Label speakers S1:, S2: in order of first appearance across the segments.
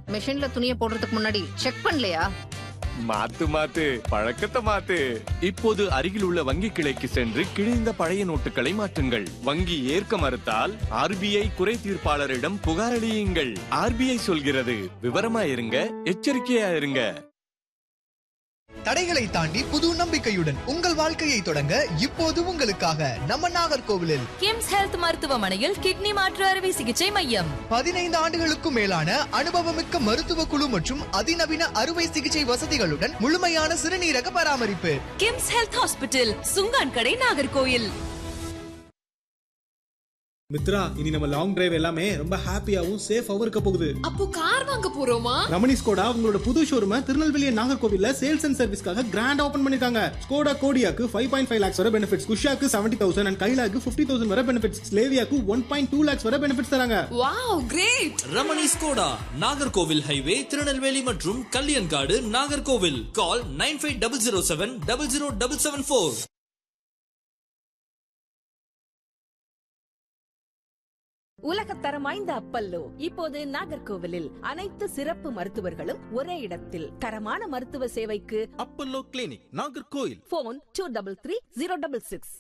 S1: மெஷின்ல துணியை போடுறதுக்கு முன்னாடி செக் பண்ணலையா
S2: மாத்து மாத்து பழக்கத்தை மாத்து இப்போது அருகில் உள்ள வங்கி கிளைக்கு சென்று கிழிந்த பழைய நோட்டுகளை மாற்றுங்கள் வங்கி ஏற்க மறுத்தால் ஆர்பிஐ குறை தீர்ப்பாளரிடம் புகாரளியுங்கள் ஆர்பிஐ சொல்கிறது விவரமா இருங்க எச்சரிக்கையா இருங்க
S3: தடைகளை தாண்டி புது நம்பிக்கையுடன் உங்கள் வாழ்க்கையை தொடங்க இப்போது உங்களுக்காக நம்ம நாகர்கோவிலில்
S4: கிம்ஸ் ஹெல்த் மருத்துவமனையில் கிட்னி மாற்று அறுவை சிகிச்சை மையம்
S3: பதினைந்து ஆண்டுகளுக்கும் மேலான அனுபவமிக்க மருத்துவ குழு மற்றும் அதிநவீன அறுவை சிகிச்சை வசதிகளுடன் முழுமையான சிறுநீரக பராமரிப்பு
S4: கிம்ஸ் ஹெல்த் ஹாஸ்பிட்டல் சுங்கான் கடை நாகர்கோயில்
S5: மித்ரா இனி நம்ம லாங் டிரைவ் எல்லாமே ரொம்ப ஹாப்பியாவும் சேஃபாவும் இருக்க போகுது
S6: அப்போ கார் வாங்க போறோமா
S5: ரமணி ஸ்கோடா உங்களோட புது ஷோரூம திருநெல்வேலி நாகர்கோவில்ல சேல்ஸ் அண்ட் சர்வீஸ்க்காக கிராண்ட் ஓபன் பண்ணிருக்காங்க ஸ்கோடா கோடியாக்கு ஃபைவ் பாயிண்ட் ஃபைவ் லேக்ஸ் வர பெனிஃபிட்ஸ் குஷாக்கு செவன்டி தௌசண்ட் அண்ட் கைலாக்கு ஃபிஃப்டி தௌசண்ட் வர பெனிஃபிட்ஸ் ஸ்லேவியாக்கு ஒன் பாயிண்ட் டூ லேக்ஸ் வர பெனிஃபிட்ஸ் தராங்க
S6: wow great
S7: Ramani Skoda Nagercoil highway Tirunelveli மற்றும் Kalyankadu Nagercoil call nine five double zero seven double zero double seven four
S8: உலகத்தரம் வாய்ந்த அப்பல்லோ இப்போது நாகர்கோவிலில் அனைத்து சிறப்பு மருத்துவர்களும் ஒரே இடத்தில் தரமான மருத்துவ சேவைக்கு
S7: Apollo clinic Nagercoil
S8: phone two double three zero double six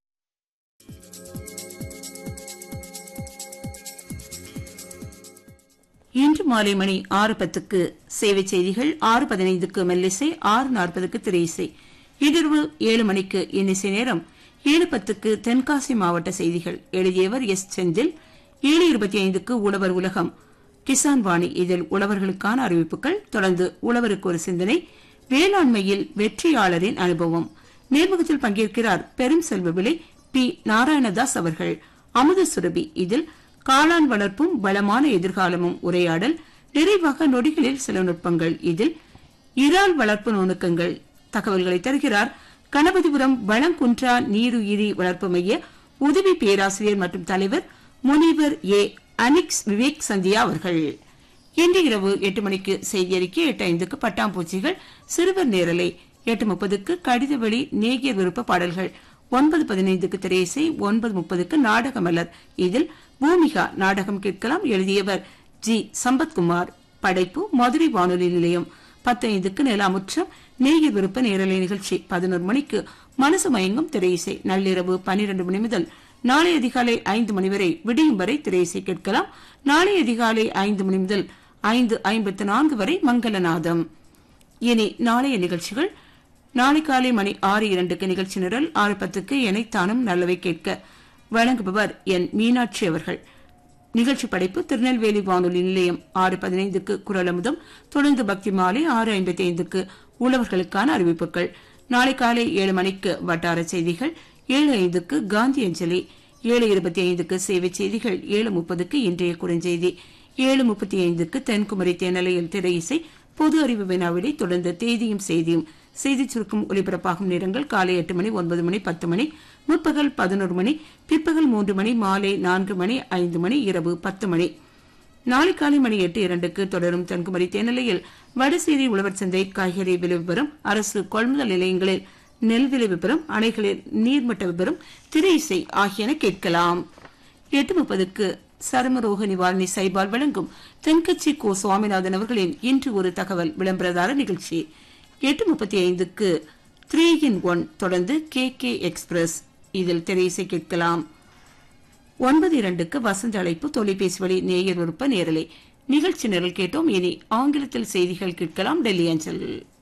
S9: இன்று மாலை மணி ஆறு பத்துக்கு சேவை செய்திகள் ஆறு பதினைந்துக்கு மெல்லிசை ஆறு நாற்பதுக்கு திரையிசை இன்றிரவு ஏழு மணிக்கு இன்னிசை நேரம் ஏழு பத்துக்கு தென்காசி மாவட்ட செய்திகள் எழுதியவர் எஸ் செந்தில் ஏழு இருபத்தி ஐந்துக்கு உழவர் உலகம் கிசான் வாணி இதில் உழவர்களுக்கான அறிவிப்புகள் தொடர்ந்து உழவருக்கு ஒரு சிந்தனை வேளாண்மையில் வெற்றியாளரின் அனுபவம் நேர்முகத்தில் பங்கேற்கிறார் பெரும் செல்வ விலை பி நாராயணதாஸ் அவர்கள் அமுத சுரபி இதில் காளான் வளர்ப்பும் வளமான எதிர்காலமும் உரையாடல் நிறைவாக நொடிகளில் சில நுட்பங்கள் இதில் இறால் வளர்ப்பு நுணுக்கங்கள் தகவல்களை தருகிறார் கணபதிபுரம் வளங்குன்றா நீருயிரி வளர்ப்பு மைய உதவி பேராசிரியர் மற்றும் தலைவர் முனிவர் ஏ அனிக்ஸ் விவேக் சந்தியா அவர்கள் இன்று இரவு எட்டு மணிக்கு செய்தி அறிக்கை எட்டு ஐந்துக்கு பட்டாம்பூச்சிகள் சிறுவர் நேரலை எட்டு முப்பதுக்கு கடித வழி நேகியர் விருப்ப பாடல்கள் ஒன்பது பதினைந்துக்கு திரையிசை ஒன்பது முப்பதுக்கு நாடக மலர் இதில் பூமிகா நாடகம் கேட்கலாம் எழுதியவர் ஜி சம்பத்குமார் படைப்பு மதுரை வானொலி நிலையம் பத்து ஐந்துக்கு நிலாமுற்றம் நேயர் விருப்ப நேரலை நிகழ்ச்சி பதினோரு மணிக்கு மனசு மயங்கும் திரையிசை நள்ளிரவு பன்னிரண்டு மணி முதல் நாளை அதிகாலை ஐந்து மணி வரை விடியும் வரை திரையிசை கேட்கலாம் நாளை அதிகாலை ஐந்து மணி முதல் ஐந்து ஐம்பத்து நான்கு வரை மங்களநாதம் இனி நாளைய நிகழ்ச்சிகள் நாளை காலை மணி ஆறு இரண்டுக்கு நிகழ்ச்சி நிரல் ஆறு பத்துக்கு எனைத்தானும் நல்லவை கேட்க வழங்குபவர் என் மீனாட்சி அவர்கள் நிகழ்ச்சி படைப்பு திருநெல்வேலி வானொலி நிலையம் ஆறு பதினைந்துக்கு குரல் அமுதம் தொடர்ந்து பக்தி மாலை ஆறு ஐம்பத்தி ஐந்துக்கு உழவர்களுக்கான அறிவிப்புகள் நாளை காலை ஏழு மணிக்கு வட்டார செய்திகள் ஏழு ஐந்துக்கு காந்தி அஞ்சலி ஏழு இருபத்தி ஐந்துக்கு சேவை செய்திகள் ஏழு முப்பதுக்கு இன்றைய குறுஞ்செய்தி ஏழு முப்பத்தி ஐந்துக்கு தென்குமரி தேனலையில் திரை இசை பொது அறிவு வினாவிடை தொடர்ந்து தேதியும் செய்தியும் செய்தி சுருக்கம் ஒலிபரப்பாகும் நேரங்கள் காலை எட்டு மணி ஒன்பது மணி பத்து மணி முற்பகல் பதினோரு மணி பிற்பகல் மூன்று மணி மாலை நான்கு மணி ஐந்து மணி இரவு பத்து மணி நாளை காலை மணி எட்டு இரண்டுக்கு தொடரும் தென்குமரி தேனிலையில் வடசேரி உழவர் சந்தை காய்கறி விலை விவரம் அரசு கொள்முதல் நிலையங்களில் நெல் விலை விவரம் அணைகளில் நீர்மட்ட விவரம் திரை இசை ஆகியன கேட்கலாம் எட்டு முப்பதுக்கு சருமரோக நிவாரணி சைபால் வழங்கும் தென்கட்சி கோ சுவாமிநாதன் அவர்களின் இன்று ஒரு தகவல் விளம்பரதார நிகழ்ச்சி எட்டு முப்பத்தி ஐந்துக்கு த்ரீ இன் ஒன் தொடர்ந்து கே கே எக்ஸ்பிரஸ் இதில் திரையிசை கேட்கலாம் ஒன்பது இரண்டுக்கு வசந்த அழைப்பு தொலைபேசி வழி நேயர் விருப்ப நேரலை நிகழ்ச்சி நிரல் கேட்டோம் இனி ஆங்கிலத்தில் செய்திகள் கேட்கலாம் டெல்லி அஞ்சல்